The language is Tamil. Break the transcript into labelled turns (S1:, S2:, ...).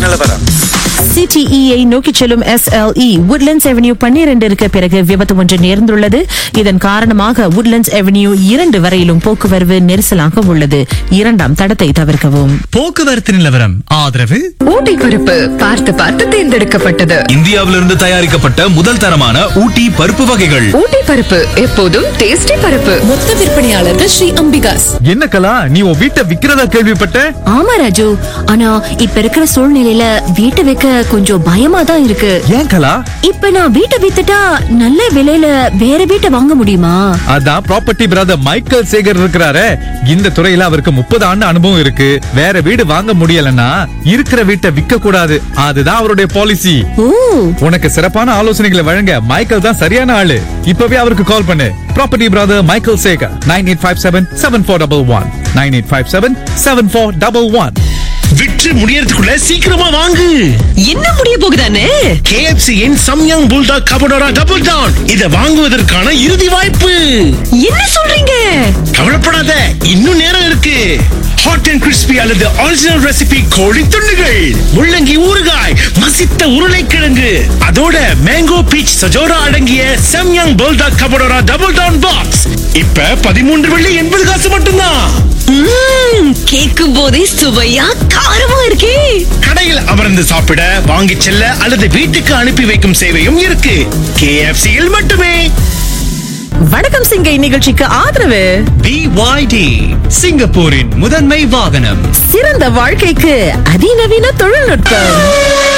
S1: நிலவரம்
S2: சிடிஇயை நோக்கி செல்லும் எஸ்எல்இ woodlands அவென்யூ பன்னிரண்டிற்கு பிறகு விபத்து ஒன்று நேர்ந்துள்ளது இதன் காரணமாக woodlands அவென்யூ இரண்டு வரையிலும் போக்குவரவு நெரிசலாக உள்ளது இரண்டாம் தடத்தை தவிர்க்கவும்
S3: போக்குவரத்து நிலவரம் ஆதரவு
S4: ஊட்டி பருப்பு பார்த்து பார்த்து தேர்ந்தெடுக்கப்பட்டது
S5: இந்தியாவிலிருந்து தயாரிக்கப்பட்ட முதல் தரமான ஊட்டி பருப்பு வகைகள்
S4: ஊட்டி பருப்பு எப்போதும் டேஸ்டி பருப்பு
S6: மொத்த விற்பனையாளர்கள் ஸ்ரீ அம்பிகாஸ்
S7: என்ன கலா நீ உன் வீட்டை விக்கிறதா கேள்விப்பட்ட
S8: ஆமா ராஜு ஆனா இப்ப இருக்கிற சூழ்நிலையில வீட்டை வைக்க கொஞ்சம் பயமா தான் இருக்கு
S7: ஏன் கலா
S8: இப்ப நான் வீட்டை வித்துட்டா நல்ல விலையில வேற வீட்டை வாங்க முடியுமா
S7: அதான் ப்ராப்பர்ட்டி பிரதர் மைக்கேல் சேகர் இருக்கிறாரே இந்த துறையில அவருக்கு முப்பது ஆண்டு அனுபவம் இருக்கு வேற வீடு வாங்க முடியலன்னா இருக்கிற வீட்டை விற்க கூடாது அதுதான் அவருடைய பாலிசி
S8: ஓ
S7: உனக்கு சிறப்பான ஆலோசனைகளை வழங்க மைக்கேல் தான் சரியான ஆளு இப்பவே அவருக்கு கால் பண்ணு property brother Michael Sekar nine eight five seven seven four double one nine eight five seven seven four double one
S9: விற்று முடியறதுக்குள்ள சீக்கிரமா வாங்கு
S4: என்ன முடிய போகுதானே
S9: KFC in Samyang Buldak carbonara double down இத வாங்குவதற்கான இறுதி வாய்ப்பு
S4: என்ன சொல்றீங்க
S9: கவலைப்படாத இன்னும் நேரம் இருக்கு ஹாட் அண்ட் கிறிஸ்பி அல்லது ஒரிஜினல் ரெசிபி கோழி துண்டுகள் முள்ளங்கி ஊறுகாய் மசித்த உருளைக்கிழங்கு அதோட மேங்கோ பீச் சஜோரா அடங்கிய Samyang Buldak carbonara double down box இப்ப பதிமூன்று வெள்ளி எண்பது காசு மட்டும்தான்
S4: கேட்கும் போதே சுவையா காரமா இருக்கே
S9: கடையில் அமர்ந்து சாப்பிட வாங்கிச் செல்ல அல்லது வீட்டுக்கு அனுப்பி வைக்கும் சேவையும் இருக்கு KFC யில் மட்டுமே
S2: வணக்கம் சிங்கை நிகழ்ச்சிக்கு ஆதரவு
S3: பிஒய்டி சிங்கப்பூரின் முதன்மை வாகனம்
S2: சிறந்த வாழ்க்கைக்கு அதிநவீன தொழில்நுட்பம்